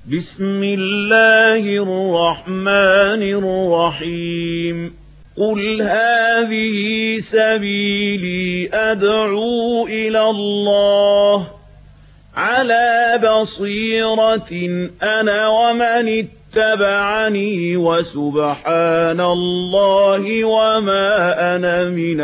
بسم الله الرحمن الرحيم قل هذه سبيلي أدعو إلى الله على بصيرة أنا ومن اتبعني وسبحان الله وما أنا من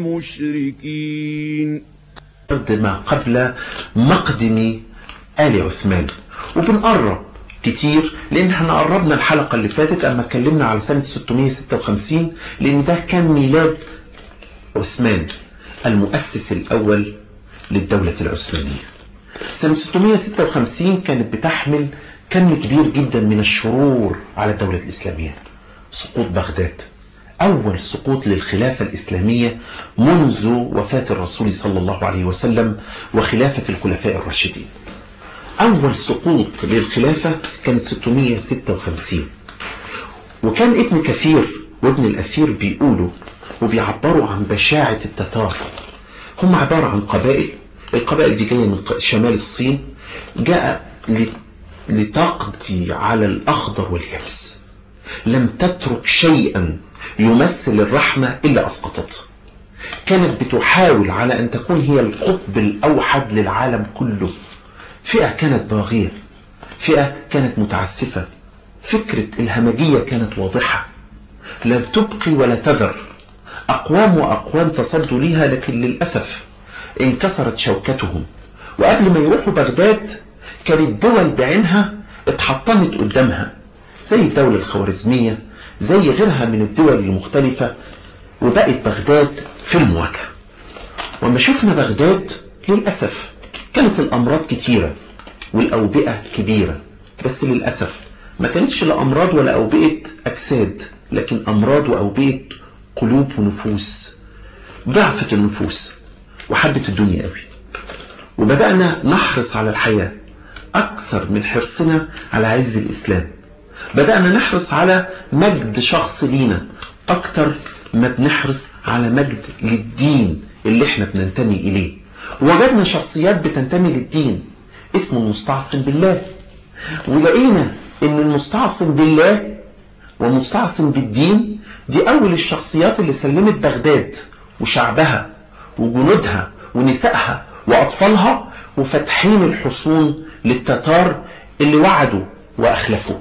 المشركين ما قبل مقدم آل عثمان وبنقرب كتير لان احنا قربنا الحلقة اللي فاتت اما اتكلمنا على سنة 656 لان ده كان ميلاد عثمان المؤسس الاول للدولة العثمانية سنة 656 كانت بتحمل كم كبير جدا من الشرور على الدولة الإسلامية سقوط بغداد أول سقوط للخلافة الإسلامية منذ وفاة الرسول صلى الله عليه وسلم وخلافة الخلفاء الراشدين أول سقوط للخلافة كانت 656 وكان ابن كثير وابن الأثير بيقولوا وبيعبروا عن بشاعة التتار هم عبارة عن قبائل القبائل دي جاية من شمال الصين جاء لتقضي على الأخضر واليابس لم تترك شيئا يمثل الرحمة إلا أسقطته كانت بتحاول على أن تكون هي القطب الأوحد للعالم كله فئة كانت باغية فئة كانت متعسفة فكرة الهمجية كانت واضحة لا تبقي ولا تذر أقوام وأقوام تصدوا ليها لكن للأسف انكسرت شوكتهم وقبل ما يروحوا بغداد كانت دول بعينها اتحطمت قدامها زي الدولة الخوارزمية زي غيرها من الدول المختلفة وبقت بغداد في المواجهة وما شفنا بغداد للأسف كانت الأمراض كتيرة والأوبئة كبيرة بس للأسف ما كانتش لا أمراض ولا أوبئة أجساد لكن أمراض وأوبئة قلوب ونفوس ضعفت النفوس وحبت الدنيا قوي وبدأنا نحرص على الحياة أكثر من حرصنا على عز الإسلام بدأنا نحرص على مجد شخص لينا أكتر ما بنحرص على مجد للدين اللي احنا بننتمي إليه وجدنا شخصيات بتنتمي للدين اسمه المستعصم بالله ولقينا ان المستعصم بالله ومستعصم بالدين دي اول الشخصيات اللي سلمت بغداد وشعبها وجنودها ونسائها واطفالها وفتحين الحصون للتتار اللي وعدوا واخلفوا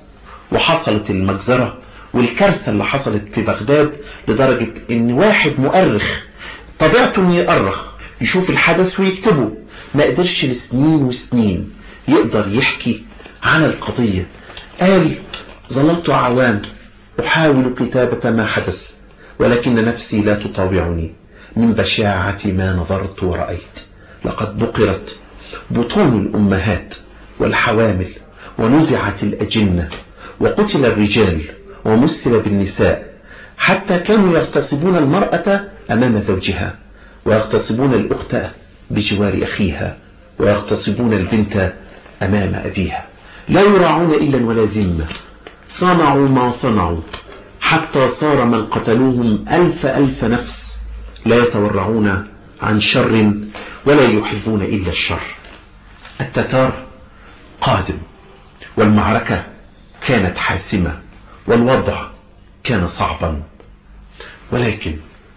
وحصلت المجزرة والكارثة اللي حصلت في بغداد لدرجة ان واحد مؤرخ طبيعته انه يؤرخ يشوف الحدث ويكتبه ما قدرش لسنين وسنين يقدر يحكي عن القضية قال ظللت أعوام أحاول كتابة ما حدث ولكن نفسي لا تطاوعني من بشاعة ما نظرت ورأيت لقد بقرت بطون الأمهات والحوامل ونزعت الأجنة وقتل الرجال ومسل بالنساء حتى كانوا يغتصبون المرأة أمام زوجها ويغتصبون الأخت بجوار أخيها ويغتصبون البنت أمام أبيها لا يراعون إلا ولا ذمة صنعوا ما صنعوا حتى صار من قتلوهم ألف ألف نفس لا يتورعون عن شر ولا يحبون إلا الشر التتار قادم والمعركة كانت حاسمة والوضع كان صعبا ولكن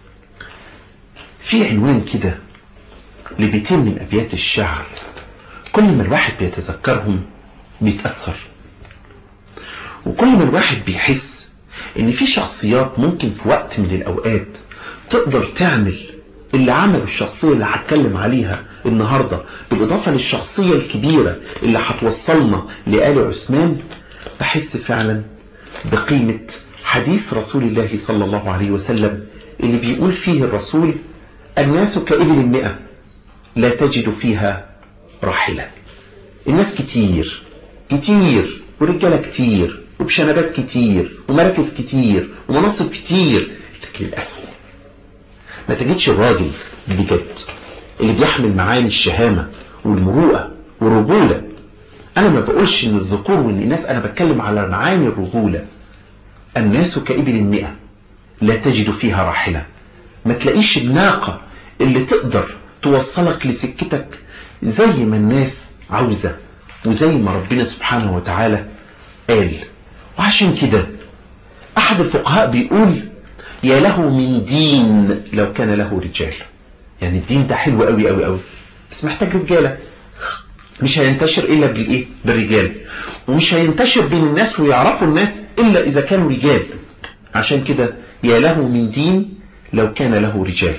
في عنوان كده لبيتين من أبيات الشعر كل ما الواحد بيتذكرهم بيتأثر وكل ما الواحد بيحس ان في شخصيات ممكن في وقت من الأوقات تقدر تعمل اللي عمله الشخصية اللي هتكلم عليها النهاردة بالإضافة للشخصية الكبيرة اللي هتوصلنا لآل عثمان بحس فعلا بقيمة حديث رسول الله صلى الله عليه وسلم اللي بيقول فيه الرسول الناس كإبل المئة لا تجد فيها راحلة الناس كتير كتير ورجالة كتير وبشنبات كتير ومراكز كتير ومناصب كتير لكن للأسف ما تجدش الراجل بجد اللي بيحمل معاني الشهامة والمروءة والرجولة أنا ما بقولش إن الذكور وإن الناس أنا بتكلم على معاني الرجولة الناس كإبل المئة لا تجد فيها راحلة ما تلاقيش الناقة اللي تقدر توصلك لسكتك زي ما الناس عاوزة وزي ما ربنا سبحانه وتعالى قال وعشان كده احد الفقهاء بيقول يا له من دين لو كان له رجال يعني الدين ده حلو قوي قوي قوي بس محتاج رجاله مش هينتشر الا بالايه بالرجال ومش هينتشر بين الناس ويعرفوا الناس الا اذا كانوا رجال عشان كده يا له من دين لو كان له رجال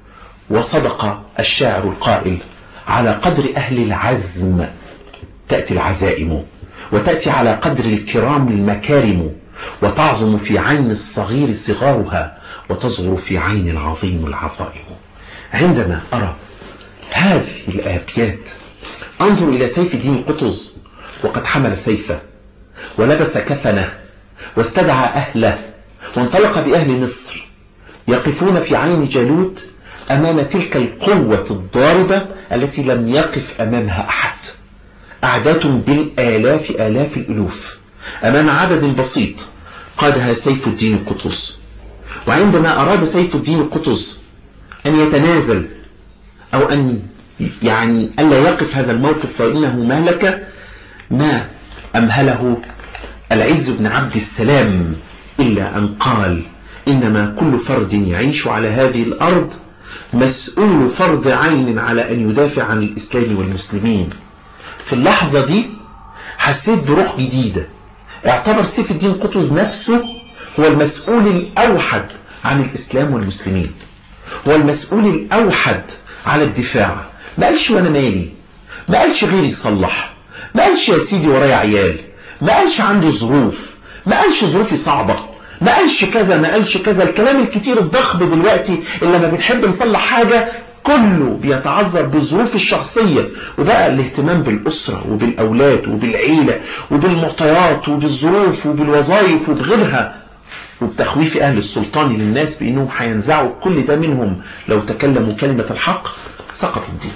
وصدق الشاعر القائل على قدر اهل العزم تأتي العزائم وتأتي على قدر الكرام المكارم وتعظم في عين الصغير صغارها وتصغر في عين العظيم العظائم عندما أرى هذه الآبيات أنظر إلى سيف الدين قطز وقد حمل سيفه ولبس كفنه واستدعى أهله وانطلق بأهل مصر يقفون في عين جالوت أمام تلك القوة الضاربة التي لم يقف أمامها أحد أعداد بالآلاف آلاف الألوف أمام عدد بسيط قادها سيف الدين قطز وعندما أراد سيف الدين قطز أن يتنازل أو أن يعني ألا يقف هذا الموقف فإنه مهلكة ما أمهله العز بن عبد السلام إلا أن قال إنما كل فرد يعيش على هذه الأرض مسؤول فرض عين على أن يدافع عن الإسلام والمسلمين في اللحظة دي حسيت بروح جديدة اعتبر سيف الدين قطز نفسه هو المسؤول الأوحد عن الإسلام والمسلمين هو المسؤول الأوحد على الدفاع ما قالش وانا مالي ما قالش غيري يصلح ما قالش يا سيدي ورايا عيال ما قالش عندي ظروف ما قالش ظروفي صعبة ما قالش كذا ما قالش كذا الكلام الكتير الضخم دلوقتي اللي لما بنحب نصلح حاجة كله بيتعذر بالظروف الشخصية وبقى الاهتمام بالأسرة وبالأولاد وبالعيلة وبالمعطيات وبالظروف وبالوظائف وبغيرها وبتخويف أهل السلطان للناس بأنهم هينزعوا كل ده منهم لو تكلموا كلمة الحق سقط الدين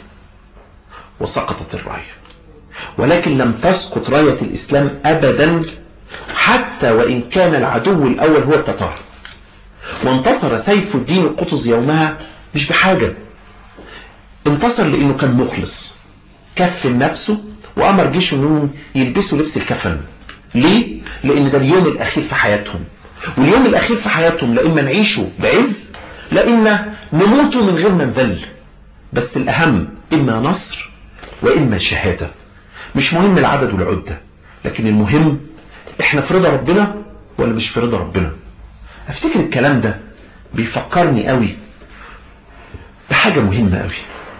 وسقطت الراية ولكن لم تسقط راية الإسلام أبدا حتى وإن كان العدو الأول هو التتار وانتصر سيف الدين القطز يومها مش بحاجة انتصر لأنه كان مخلص كفن نفسه وأمر جيشه أنهم يلبسوا لبس الكفن ليه؟ لأن ده اليوم الأخير في حياتهم واليوم الأخير في حياتهم لإما نعيشه بعز لإما نموت من غير ما نذل بس الأهم إما نصر وإما شهادة مش مهم العدد والعدة لكن المهم إحنا في رضا ربنا ولا مش في رضا ربنا أفتكر الكلام ده بيفكرني قوي بحاجة مهمة قوي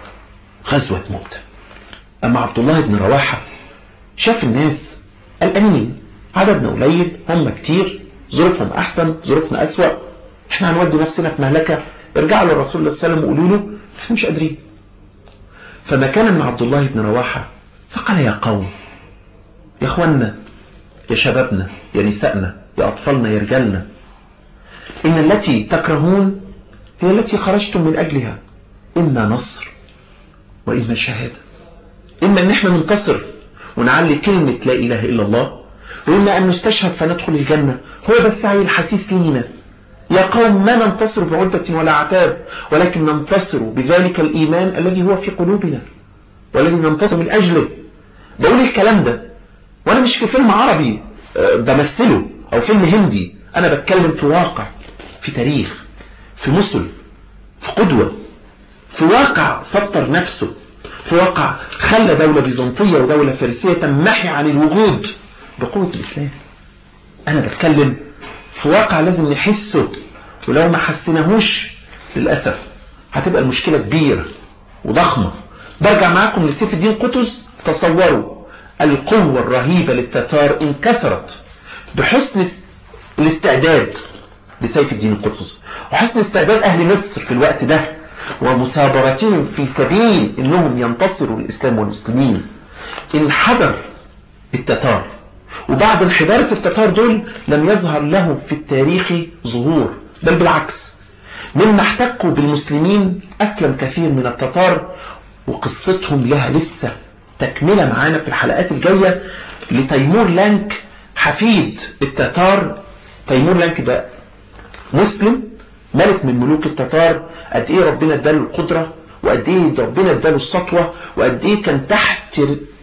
غزوة موتة أما عبد الله بن رواحة شاف الناس قلقانين عددنا قليل هم كتير ظروفهم أحسن ظروفنا أسوأ احنا هنودي نفسنا في مهلكة ارجعوا للرسول الله صلى الله عليه وسلم وقولوا له احنا مش قادرين فما كان من عبد الله بن رواحة فقال يا قوم يا اخوانا يا شبابنا يا نسائنا يا أطفالنا يا رجالنا إن التي تكرهون هي التي خرجتم من أجلها إما نصر وإما شهادة إما أن احنا ننتصر ونعلي كلمة لا إله إلا الله وإما أن نستشهد فندخل الجنة هو ده السعي الحسيس لينا يا قوم ما ننتصر بعدة ولا عتاب ولكن ننتصر بذلك الإيمان الذي هو في قلوبنا والذي ننتصر من أجله بقول الكلام ده وأنا مش في فيلم عربي بمثله أو فيلم هندي أنا بتكلم في واقع في تاريخ في مثل في قدوة في واقع سطر نفسه في واقع خلى دولة بيزنطية ودولة فارسية تمحي عن الوجود بقوة الإسلام أنا بتكلم في واقع لازم نحسه ولو ما حسناهوش للأسف هتبقى المشكلة كبيرة وضخمة برجع معاكم لسيف الدين قطز تصوروا القوة الرهيبة للتتار انكسرت بحسن الاستعداد لسيف الدين القطز وحسن استعداد أهل مصر في الوقت ده ومسابرتهم في سبيل انهم ينتصروا للإسلام والمسلمين انحدر التتار وبعد انحدارة التتار دول لم يظهر لهم في التاريخ ظهور بل بالعكس مما احتكوا بالمسلمين أسلم كثير من التتار وقصتهم لها لسه تكملة معانا في الحلقات الجاية لتيمور لانك حفيد التتار تيمور لانك ده مسلم ملك من ملوك التتار قد ايه ربنا اداله القدرة وقد ايه ربنا اداله السطوة وقد ايه كان تحت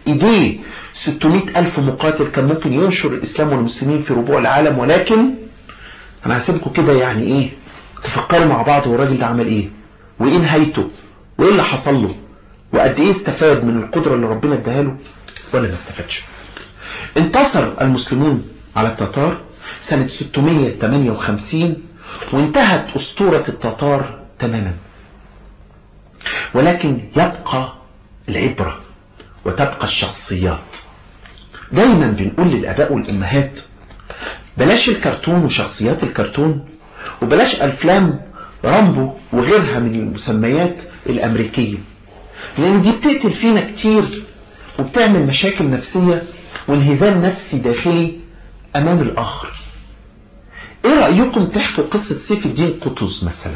ايديه 600 ألف مقاتل كان ممكن ينشر الإسلام والمسلمين في ربوع العالم ولكن أنا هسيبكم كده يعني إيه تفكروا مع بعض والراجل ده عمل إيه وإيه نهايته وإيه اللي حصل له وقد إيه استفاد من القدرة اللي ربنا اداها له ولا ما استفادش انتصر المسلمون على التتار سنة 658 وانتهت أسطورة التتار تماما ولكن يبقى العبرة وتبقى الشخصيات دايما بنقول للآباء والأمهات بلاش الكرتون وشخصيات الكرتون وبلاش أفلام رامبو وغيرها من المسميات الأمريكية لأن دي بتقتل فينا كتير وبتعمل مشاكل نفسية وانهزام نفسي داخلي أمام الآخر إيه رأيكم تحكوا قصة سيف الدين قطز مثلا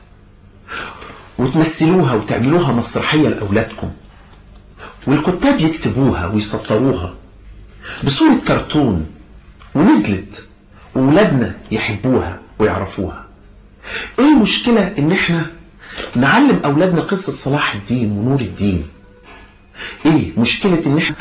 وتمثلوها وتعملوها مسرحية لأولادكم والكتاب يكتبوها ويسطروها بصورة كرتون ونزلت وولادنا يحبوها ويعرفوها ايه المشكلة ان احنا نعلم اولادنا قصة صلاح الدين ونور الدين ايه مشكلة ان احنا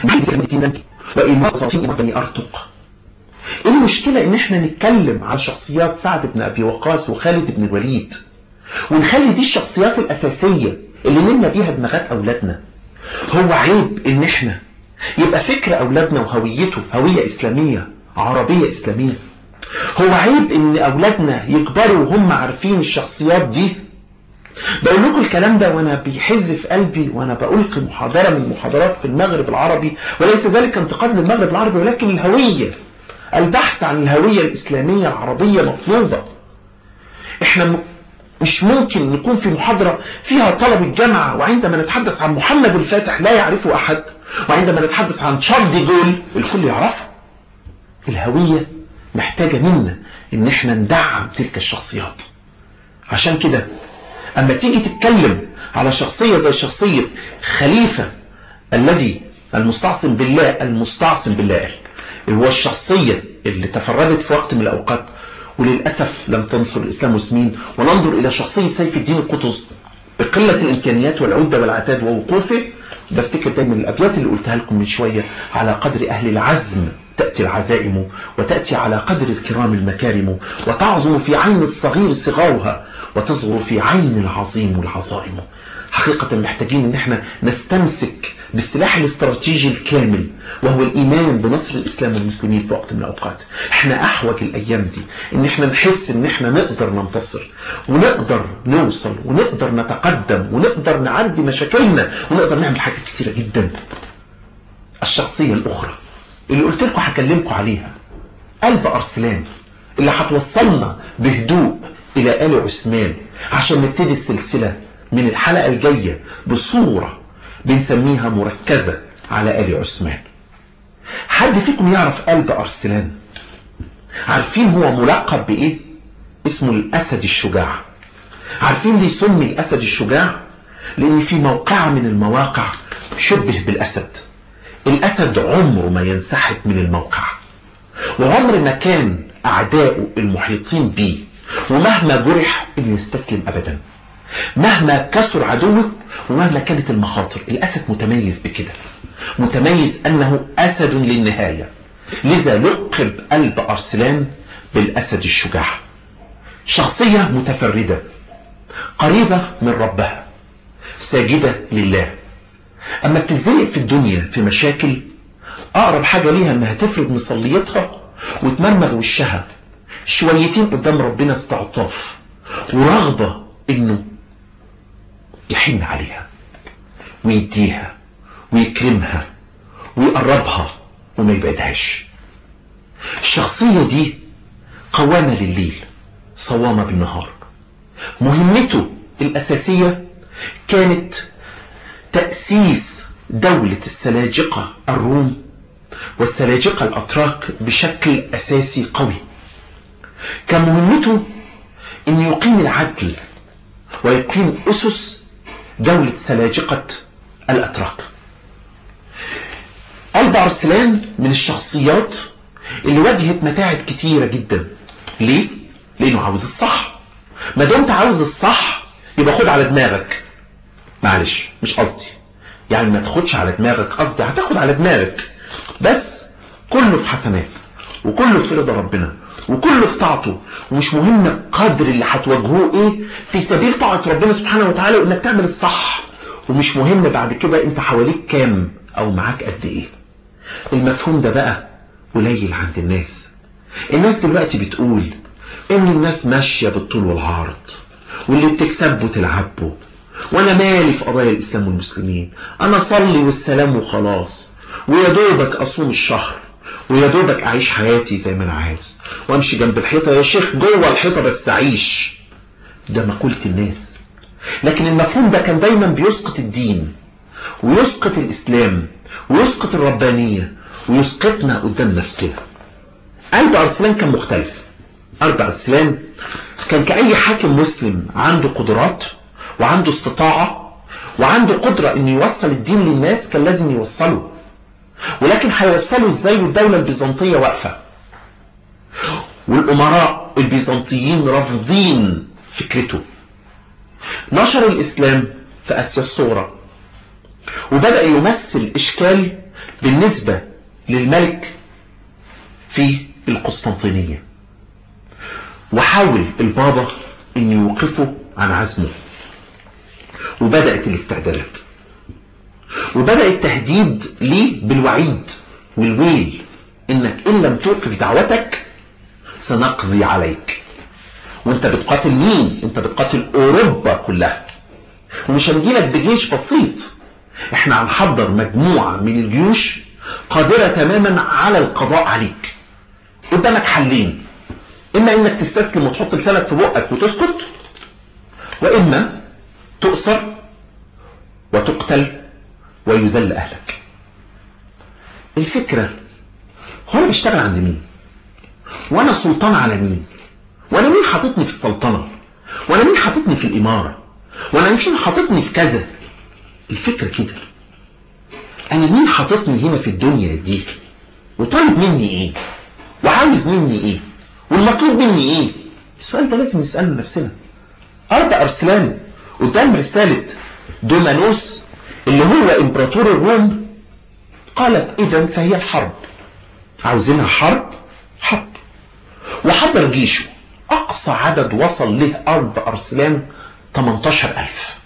وايه بني ارتق ايه المشكلة ان احنا نتكلم عن شخصيات سعد بن ابي وقاص وخالد بن الوليد ونخلي دي الشخصيات الاساسية اللي نلنا بيها دماغات اولادنا هو عيب ان احنا يبقى فكر اولادنا وهويته هوية اسلامية عربية اسلامية هو عيب ان اولادنا يكبروا وهم عارفين الشخصيات دي بقول لكم الكلام ده وانا بيحز في قلبي وانا بألقي محاضرة من المحاضرات في المغرب العربي وليس ذلك انتقاد للمغرب العربي ولكن الهوية البحث عن الهوية الإسلامية العربية مطلوبة احنا مش ممكن نكون في محاضرة فيها طلب الجامعة وعندما نتحدث عن محمد الفاتح لا يعرفه أحد وعندما نتحدث عن تشارل دي جول الكل يعرفه الهوية محتاجة منا ان احنا ندعم تلك الشخصيات عشان كده اما تيجي تتكلم على شخصية زي شخصية خليفة الذي المستعصم بالله المستعصم بالله اللي هو الشخصية اللي تفردت في وقت من الأوقات وللأسف لم تنصر الإسلام والمسلمين وننظر إلى شخصية سيف الدين القطز بقلة الإمكانيات والعدة والعتاد ووقوفه بفتكر دايما الأبيات اللي قلتها لكم من شوية على قدر أهل العزم تأتي العزائم وتأتي على قدر الكرام المكارم وتعظم في عين الصغير صغارها وتصغر في عين العظيم العظائم حقيقة محتاجين ان احنا نستمسك بالسلاح الاستراتيجي الكامل وهو الايمان بنصر الاسلام والمسلمين في وقت من الاوقات احنا احوج الايام دي ان احنا نحس ان احنا نقدر ننتصر ونقدر نوصل ونقدر نتقدم ونقدر نعدي مشاكلنا ونقدر نعمل حاجات كتيرة جدا الشخصية الاخرى اللي قلت لكم هكلمكم عليها قلب ارسلان اللي هتوصلنا بهدوء الى آل عثمان عشان نبتدي السلسلة من الحلقة الجاية بصورة بنسميها مركزة على آل عثمان حد فيكم يعرف قلب أرسلان عارفين هو ملقب بإيه اسمه الأسد الشجاع عارفين ليه سمي الأسد الشجاع لأن في موقع من المواقع شبه بالأسد الأسد عمره ما ينسحب من الموقع وعمر ما كان أعداؤه المحيطين بيه ومهما جرح انه يستسلم ابدا مهما كسر عدوه ومهما كانت المخاطر الاسد متميز بكده متميز انه اسد للنهاية لذا لقب قلب ارسلان بالاسد الشجاع شخصية متفردة قريبة من ربها ساجدة لله اما بتزنق في الدنيا في مشاكل اقرب حاجة ليها انها تفرد مصليتها وتمرمغ وشها شويتين قدام ربنا استعطاف ورغبة انه يحن عليها ويديها ويكرمها ويقربها وما يبعدهاش الشخصية دي قوامة لليل صوامة بالنهار مهمته الأساسية كانت تأسيس دولة السلاجقة الروم والسلاجقة الأتراك بشكل أساسي قوي كان مهمته أن يقيم العدل ويقيم أسس دولة سلاجقة الأتراك قلب أرسلان من الشخصيات اللي واجهت متاعب كتيرة جدا ليه؟ لأنه عاوز الصح ما دمت عاوز الصح يبقى خد على دماغك معلش مش قصدي يعني ما تاخدش على دماغك قصدي هتاخد على دماغك بس كله في حسنات وكله في رضا ربنا وكله في طاعته ومش مهم القدر اللي هتواجهوه ايه في سبيل طاعة ربنا سبحانه وتعالى وانك تعمل الصح ومش مهم بعد كده انت حواليك كام او معاك قد ايه المفهوم ده بقى قليل عند الناس الناس دلوقتي بتقول ان الناس ماشية بالطول والعرض واللي بتكسبه تلعبه وانا مالي في قضايا الاسلام والمسلمين انا صلي والسلام وخلاص ويا دوبك اصوم الشهر ويا دوبك اعيش حياتي زي ما انا عاوز وامشي جنب الحيطه يا شيخ جوه الحيطه بس اعيش ده مقوله الناس لكن المفهوم ده كان دايما بيسقط الدين ويسقط الاسلام ويسقط الربانيه ويسقطنا قدام نفسنا قلب ارسلان كان مختلف قلب ارسلان كان كأي حاكم مسلم عنده قدرات وعنده استطاعة وعنده قدرة انه يوصل الدين للناس كان لازم يوصله ولكن هيوصله ازاي والدولة البيزنطية واقفة والامراء البيزنطيين رافضين فكرته نشر الاسلام في اسيا الصغرى وبدأ يمثل اشكال بالنسبة للملك في القسطنطينية وحاول البابا ان يوقفه عن عزمه وبدأت الاستعدادات وبدأ التهديد ليه بالوعيد والويل انك ان لم توقف دعوتك سنقضي عليك وانت بتقاتل مين انت بتقاتل اوروبا كلها ومش هنجيلك بجيش بسيط احنا هنحضر مجموعة من الجيوش قادرة تماما على القضاء عليك قدامك حلين اما انك تستسلم وتحط لسانك في بقك وتسكت واما تؤسر وتقتل ويذل اهلك الفكرة هو انا بشتغل عند مين وانا سلطان على مين وانا مين حاططني في السلطنة وانا مين حاططني في الامارة وانا مين حاططني في كذا الفكرة كده انا مين حاططني هنا في الدنيا دي وطالب مني ايه وعاوز مني ايه والمطلوب مني ايه السؤال ده لازم نسأله لنفسنا ارض ارسلان قدام رسالة دومانوس اللي هو امبراطور الروم قالت اذا فهي الحرب عاوزينها حرب حرب وحضر جيشه اقصى عدد وصل له ارض ارسلان 18000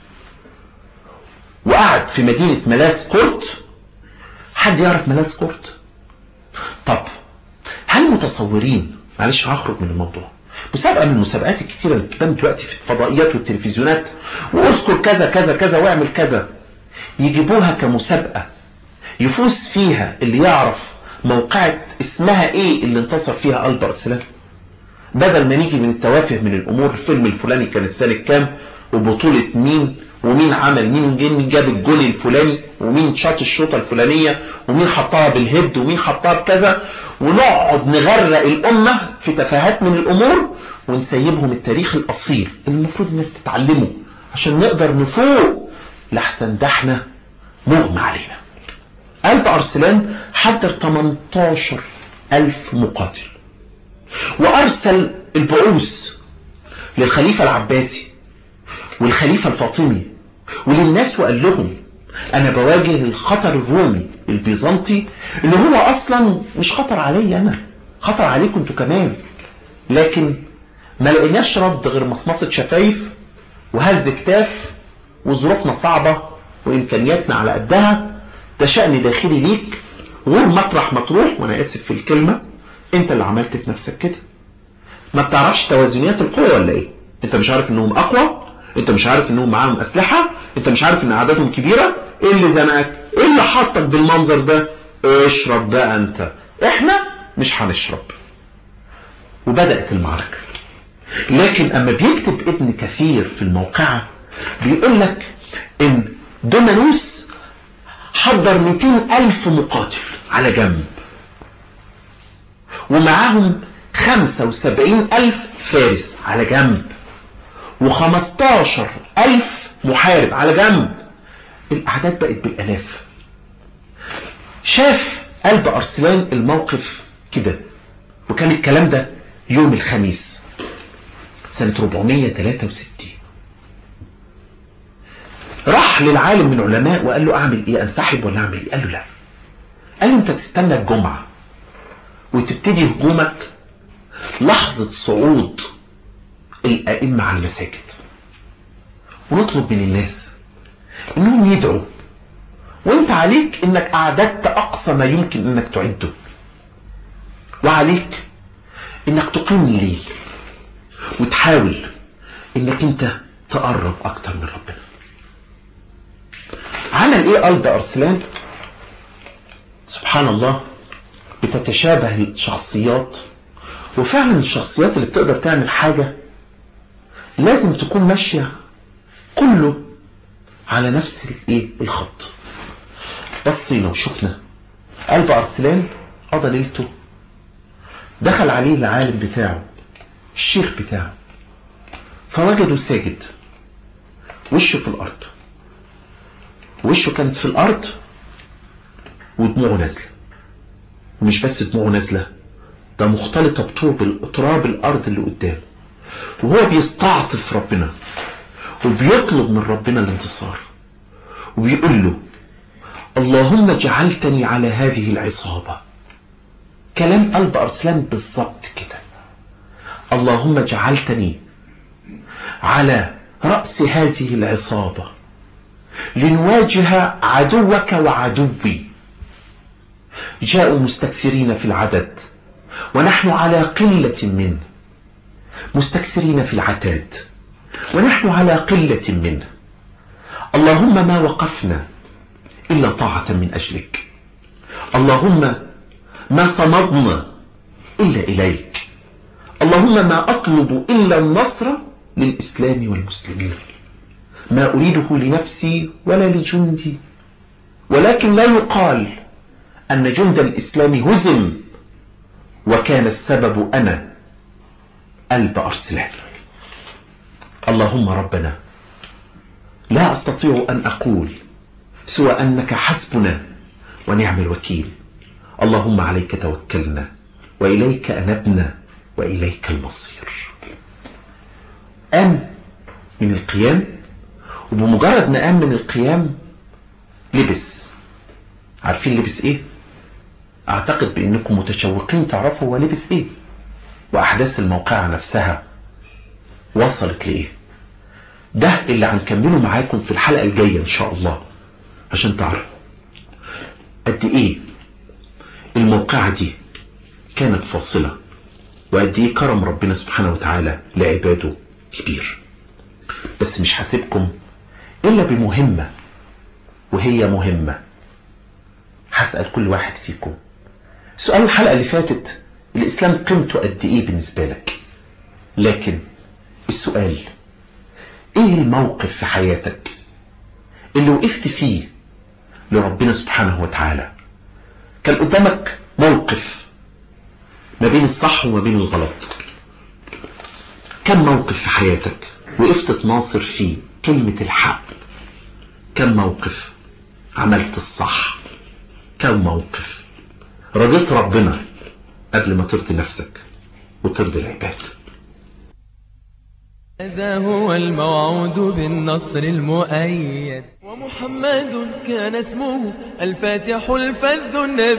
وقعد في مدينة ملاذ كورت حد يعرف ملاذ كورت طب هل متصورين معلش هخرج من الموضوع مسابقة من المسابقات الكتيرة اللي بتبان دلوقتي في الفضائيات والتلفزيونات واذكر كذا كذا كذا واعمل كذا يجيبوها كمسابقة يفوز فيها اللي يعرف موقعة اسمها ايه اللي انتصر فيها قلب ارسلان بدل ما نيجي من التوافه من الامور الفيلم الفلاني كانت سنة كام وبطولة مين ومين عمل مين مين جاب الجول الفلاني ومين شاط الشوطة الفلانية ومين حطها بالهيد ومين حطها بكذا ونقعد نغرق الأمة في تفاهات من الأمور ونسيبهم التاريخ الأصيل اللي المفروض الناس تتعلمه عشان نقدر نفوق لحسن ده احنا مغمى علينا قلب أرسلان حضر 18 ألف مقاتل وأرسل البعوث للخليفة العباسي والخليفة الفاطمي وللناس وقال لهم انا بواجه الخطر الرومي البيزنطي اللي هو اصلا مش خطر عليا انا خطر عليكم انتوا كمان لكن ما لقيناش رد غير مصمصة شفايف وهز كتاف وظروفنا صعبة وامكانياتنا على قدها ده شأن داخلي ليك غير مطرح مطروح وانا اسف في الكلمة انت اللي عملت في نفسك كده ما بتعرفش توازنيات القوة ولا ايه انت مش عارف انهم اقوى انت مش عارف انهم معاهم اسلحة انت مش عارف ان اعدادهم كبيرة ايه اللي زنقك ايه اللي حطك بالمنظر ده اشرب بقى انت احنا مش هنشرب وبدأت المعركة لكن اما بيكتب ابن كثير في الموقعة بيقول لك ان دومانوس حضر 200 ألف مقاتل على جنب ومعاهم 75 ألف فارس على جنب و15 ألف محارب على جنب الأعداد بقت بالألاف شاف قلب أرسلان الموقف كده وكان الكلام ده يوم الخميس سنة 463 راح للعالم من علماء وقال له اعمل ايه انسحب ولا اعمل ايه قال له لا قال له انت تستنى الجمعة وتبتدي هجومك لحظة صعود الأئمة على المساجد ونطلب من الناس انهم يدعوا وانت عليك انك اعددت اقصى ما يمكن انك تعده وعليك انك تقيم الليل وتحاول انك انت تقرب اكتر من ربنا عمل ايه قلب ارسلان سبحان الله بتتشابه الشخصيات وفعلا الشخصيات اللي بتقدر تعمل حاجة لازم تكون ماشية كله على نفس الايه الخط بصينا وشفنا قلب ارسلان قضى ليلته دخل عليه العالم بتاعه الشيخ بتاعه فوجده ساجد وشه في الارض وشه كانت في الارض ودموعه نازله ومش بس دموعه نازله ده مختلطه بتراب تراب الارض اللي قدامه وهو بيستعطف ربنا وبيطلب من ربنا الانتصار وبيقول له اللهم جعلتني على هذه العصابة كلام قلب أرسلان بالظبط كده اللهم جعلتني على رأس هذه العصابة لنواجه عدوك وعدوي جاءوا مستكثرين في العدد ونحن على قلة منه مستكثرين في العتاد ونحن على قلة منه اللهم ما وقفنا إلا طاعة من أجلك اللهم ما صمدنا إلا إليك اللهم ما أطلب إلا النصر للإسلام والمسلمين ما أريده لنفسي ولا لجندي ولكن لا يقال أن جند الإسلام هزم وكان السبب أنا قلب أرسلان اللهم ربنا لا أستطيع أن أقول سوى أنك حسبنا ونعم الوكيل اللهم عليك توكلنا وإليك أنبنا وإليك المصير قام من القيام وبمجرد ما قام من القيام لبس عارفين لبس ايه اعتقد بانكم متشوقين تعرفوا هو لبس ايه واحداث الموقعة نفسها وصلت لايه ده اللي هنكمله معاكم في الحلقة الجاية ان شاء الله عشان تعرفوا قد ايه الموقعة دي كانت فاصلة وقد ايه كرم ربنا سبحانه وتعالى لعباده كبير بس مش حاسبكم الا بمهمة وهي مهمة هسأل كل واحد فيكم سؤال الحلقة اللي فاتت الإسلام قيمته قد إيه بالنسبة لك لكن السؤال إيه الموقف في حياتك اللي وقفت فيه لربنا سبحانه وتعالى كان قدامك موقف ما بين الصح وما بين الغلط كم موقف في حياتك وقفت تناصر فيه كلمة الحق كم موقف عملت الصح كم موقف رضيت ربنا قبل ما ترضي نفسك وترضي العباد هذا هو الموعود بالنصر المؤيد ومحمد كان اسمه الفاتح الفذ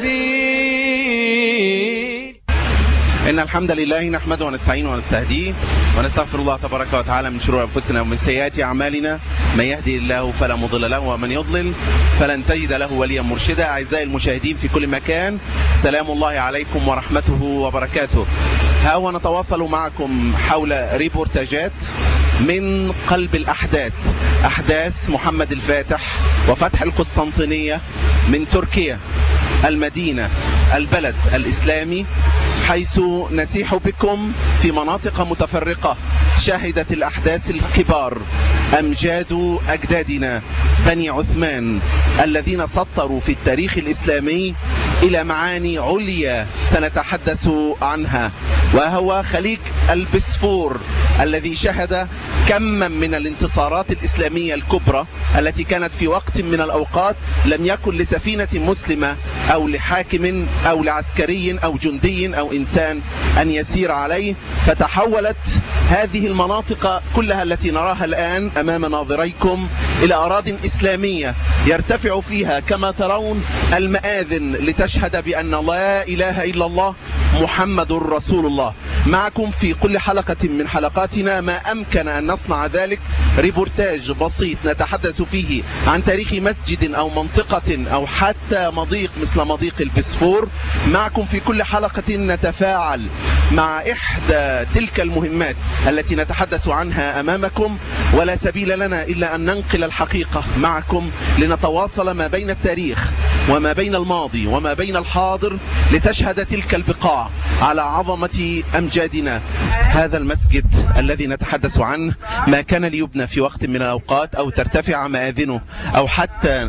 النبي إن الحمد لله نحمده ونستعينه ونستهديه ونستغفر الله تبارك وتعالى من شرور أنفسنا ومن سيئات أعمالنا من يهدي الله فلا مضل له ومن يضلل فلن تجد له وليا مرشدا أعزائي المشاهدين في كل مكان سلام الله عليكم ورحمته وبركاته ها هو نتواصل معكم حول ريبورتاجات من قلب الأحداث أحداث محمد الفاتح وفتح القسطنطينية من تركيا المدينة البلد الإسلامي حيث نسيح بكم في مناطق متفرقة شهدت الأحداث الكبار أمجاد أجدادنا بني عثمان الذين سطروا في التاريخ الإسلامي إلى معاني عليا سنتحدث عنها وهو خليج البسفور الذي شهد كما من الانتصارات الإسلامية الكبرى التي كانت في وقت من الأوقات لم يكن لسفينة مسلمة أو لحاكم أو لعسكري أو جندي أو إنسان أن يسير عليه فتحولت هذه المناطق كلها التي نراها الآن أمام ناظريكم إلى أراض إسلامية يرتفع فيها كما ترون المآذن لتشهد بأن لا إله إلا الله محمد رسول الله معكم في كل حلقة من حلقاتنا ما أمكن أن نصنع ذلك ريبورتاج بسيط نتحدث فيه عن تاريخ مسجد أو منطقة أو حتى مضيق مثل مضيق البسفور معكم في كل حلقة نتفاعل مع إحدى تلك المهمات التي نتحدث عنها أمامكم ولا سبيل لنا إلا أن ننقل الحقيقة معكم لنتواصل ما بين التاريخ وما بين الماضي وما بين الحاضر لتشهد تلك البقاع على عظمة أمجادنا هذا المسجد الذي نتحدث عنه ما كان ليبنى في وقت من الأوقات أو ترتفع مآذنه أو حتى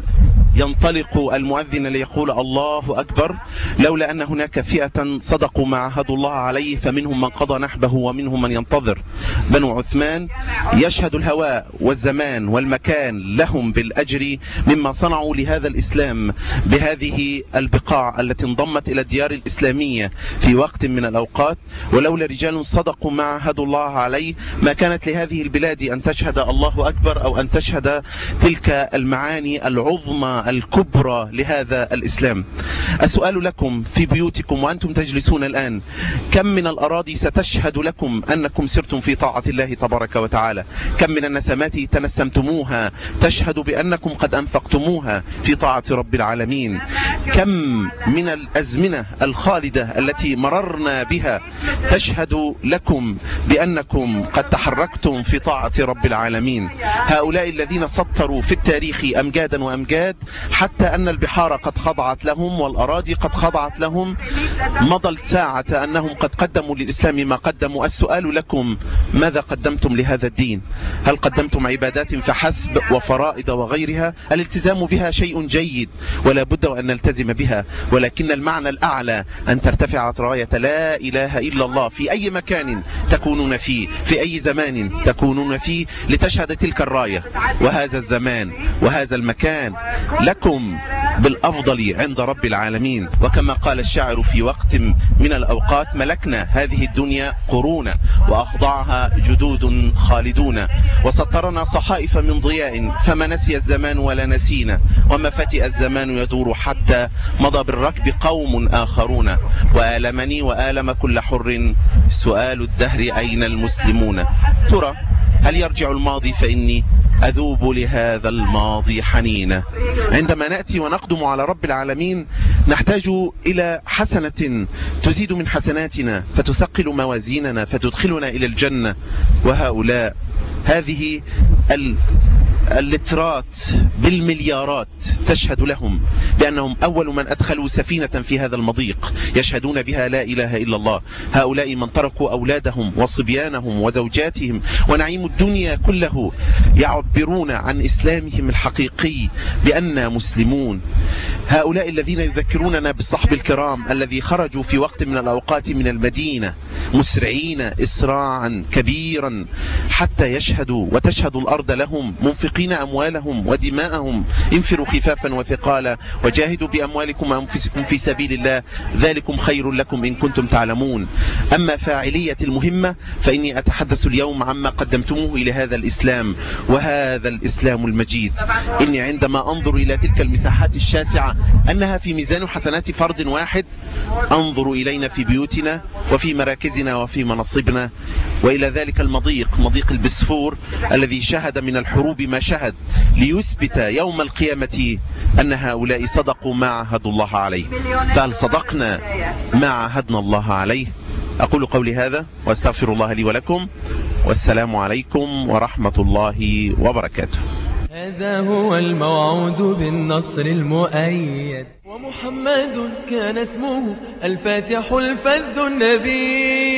ينطلق المؤذن ليقول الله أكبر لولا أن هناك فئة صدقوا ما عهدوا الله عليه فمنهم من قضى نحبه ومنهم من ينتظر بنو عثمان يشهد الهواء والزمان والمكان لهم بالأجر مما صنعوا لهذا الإسلام بهذه البقاع التي انضمت إلى الديار الإسلامية في وقت من الأوقات ولولا رجال صدقوا ما عهدوا الله عليه ما كانت لهذه البلاد أن تشهد الله أكبر أو أن تشهد تلك المعاني العظمى الكبرى لهذا الإسلام السؤال لكم في بيوتكم وأنتم تجلسون الآن كم من الأراضي ستشهد لكم أنكم سرتم في طاعة الله تبارك وتعالى كم من النسمات تنسمتموها تشهد بأنكم قد أنفقتموها في طاعة رب العالمين كم من الأزمنة الخالدة التي مررنا بها تشهد لكم بأنكم قد تحركتم في طاعة رب العالمين هؤلاء الذين سطروا في التاريخ أمجادا وأمجاد حتى أن البحار قد خضعت لهم والأراضي قد خضعت لهم مضى الساعة أنهم قد قدموا للإسلام ما قدموا السؤال لكم ماذا قدمتم لهذا الدين هل قدمتم عبادات فحسب وفرائض وغيرها الالتزام بها شيء جيد ولا بد أن نلتزم بها ولكن المعنى الأعلى أن ترتفع راية لا إله إلا الله في أي مكان تكونون فيه في أي زمان تكونون فيه لتشهد تلك الراية وهذا الزمان وهذا المكان لكم بالأفضل عند رب العالمين وكما قال الشاعر في وقت من الأوقات ملكنا هذه الدنيا قرونا وأخضعها جدود خالدون وسطرنا صحائف من ضياء فما نسي الزمان ولا نسينا وما فتئ الزمان يدور حتى مضى بالركب قوم آخرون وآلمني وآلم كل حر سؤال الدهر أين المسلمون ترى هل يرجع الماضي فإني أذوب لهذا الماضي حنينا عندما نأتي ونقدم على رب العالمين نحتاج إلى حسنة تزيد من حسناتنا فتثقل موازيننا فتدخلنا إلى الجنة وهؤلاء هذه ال... اللترات بالمليارات تشهد لهم بأنهم أول من أدخلوا سفينة في هذا المضيق يشهدون بها لا إله إلا الله هؤلاء من تركوا أولادهم وصبيانهم وزوجاتهم ونعيم الدنيا كله يعبرون عن إسلامهم الحقيقي بأننا مسلمون هؤلاء الذين يذكروننا بالصحب الكرام الذي خرجوا في وقت من الأوقات من المدينة مسرعين إسراعا كبيرا حتى يشهدوا وتشهد الأرض لهم منفقين أموالهم ودماءهم انفروا خفافا وثقالا وجاهدوا بأموالكم وأنفسكم في سبيل الله ذلكم خير لكم إن كنتم تعلمون أما فاعلية المهمة فإني أتحدث اليوم عما قدمتموه إلى هذا الإسلام وهذا الإسلام المجيد إني عندما أنظر إلى تلك المساحات الشاسعة أنها في ميزان حسنات فرد واحد أنظر إلينا في بيوتنا وفي مراكزنا وفي مناصبنا وإلى ذلك المضيق مضيق البسفور الذي شهد من الحروب ما شهد ليثبت يوم القيامة أن هؤلاء صدقوا ما عهدوا الله عليه فهل صدقنا ما عهدنا الله عليه أقول قولي هذا واستغفر الله لي ولكم والسلام عليكم ورحمة الله وبركاته هذا هو الموعود بالنصر المؤيد ومحمد كان اسمه الفاتح الفذ النبي